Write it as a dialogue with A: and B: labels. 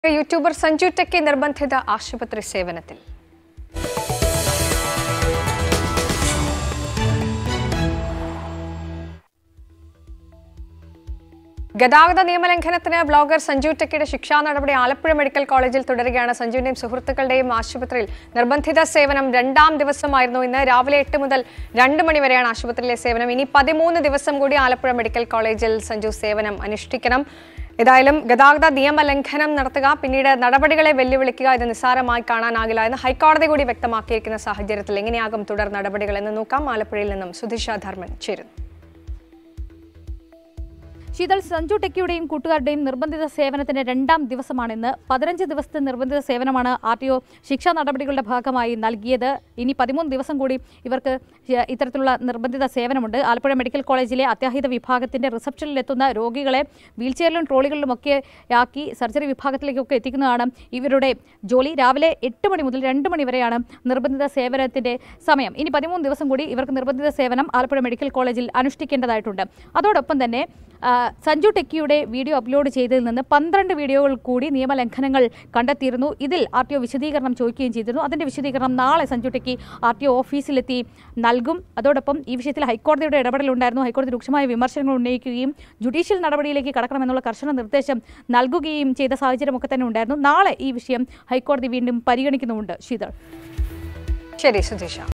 A: YouTuber Sanju techie നിർബന്ധിത ആശുപത്രി സേവനത്തിൽ ഗതാഗത നിയമലംഘനത്തിന് ബ്ലോഗർ സഞ്ജു ടെക്കിയുടെ ശിക്ഷാ നടപടി ആലപ്പുഴ മെഡിക്കൽ കോളേജിൽ തുടരുകയാണ് സഞ്ജുവിന്റെയും സുഹൃത്തുക്കളുടെയും ആശുപത്രിയിൽ നിർബന്ധിത സേവനം രണ്ടാം ദിവസമായിരുന്നു ഇന്ന് രാവിലെ എട്ട് മുതൽ രണ്ട് മണി വരെയാണ് ആശുപത്രിയിലെ സേവനം ഇനി പതിമൂന്ന് ദിവസം കൂടി ആലപ്പുഴ മെഡിക്കൽ കോളേജിൽ സഞ്ജു സേവനം അനുഷ്ഠിക്കണം ഏതായാലും ഗതാഗത നിയമലംഘനം നടത്തുക പിന്നീട് നടപടികളെ വെല്ലുവിളിക്കുക ഇത് നിസ്സാരമായി കാണാനാകില്ല എന്ന് ഹൈക്കോടതി കൂടി വ്യക്തമാക്കിയിരിക്കുന്ന സാഹചര്യത്തിൽ എങ്ങനെയാകും തുടർ നടപടികൾ എന്ന് നോക്കാം ആലപ്പുഴയിൽ നിന്നും സുധിഷ ധർമ്മൻ ചേരുന്നു
B: ശീതൾ സഞ്ജു ടെക്കിയുടെയും കൂട്ടുകാരുടെയും നിർബന്ധിത സേവനത്തിന്റെ രണ്ടാം ദിവസമാണിന്ന് പതിനഞ്ച് ദിവസത്തെ നിർബന്ധിത സേവനമാണ് ആർ ടി ഒ ശിക്ഷാ നടപടികളുടെ ഭാഗമായി നൽകിയത് ഇനി പതിമൂന്ന് ദിവസം കൂടി ഇവർക്ക് ഇത്തരത്തിലുള്ള നിർബന്ധിത സേവനമുണ്ട് ആലപ്പുഴ മെഡിക്കൽ കോളേജിലെ അത്യാഹിത വിഭാഗത്തിന്റെ റിസപ്ഷനിലെത്തുന്ന രോഗികളെ വീൽചെയറിലും ട്രോളികളിലും ഒക്കെ ആക്കി സർജറി വിഭാഗത്തിലേക്കൊക്കെ എത്തിക്കുന്നതാണ് ഇവരുടെ ജോലി രാവിലെ എട്ട് മണി മുതൽ രണ്ട് മണി വരെയാണ് നിർബന്ധിത സേവനത്തിന്റെ സമയം ഇനി പതിമൂന്ന് ദിവസം കൂടി ഇവർക്ക് നിർബന്ധിത സേവനം ആലപ്പുഴ മെഡിക്കൽ കോളേജിൽ അനുഷ്ഠിക്കേണ്ടതായിട്ടുണ്ട് അതോടൊപ്പം തന്നെ ആ, സഞ്ജു ടെക്കിയുടെ വീഡിയോ അപ്ലോഡ് ചെയ്തതിൽ നിന്ന് പന്ത്രണ്ട് വീഡിയോകൾ കൂടി നിയമലംഘനങ്ങൾ കണ്ടെത്തിയിരുന്നു ഇതിൽ ആർ ടി ഒ വിശദീകരണം ചോദിക്കുകയും ചെയ്തിരുന്നു അതിന്റെ വിശദീകരണം നാളെ Sanju techie R T O ഓഫീസിലെത്തി നൽകും അതോടൊപ്പം ഈ വിഷയത്തിൽ ഹൈക്കോടതിയുടെ ഇടപെടലുണ്ടായിരുന്നു ഹൈക്കോടതി രൂക്ഷമായ വിമർശനങ്ങൾ ഉന്നയിക്കുകയും ജുഡീഷ്യൽ നടപടിയിലേക്ക് കടക്കണമെന്നുള്ള കർശന നിർദ്ദേശം നൽകുകയും ചെയ്ത സാഹചര്യമൊക്കെ തന്നെ ഉണ്ടായിരുന്നു നാളെ ഈ വിഷയം ഹൈക്കോടതി വീണ്ടും പരിഗണിക്കുന്നുമുണ്ട് ശീതൾ
A: ശരി സുധിഷ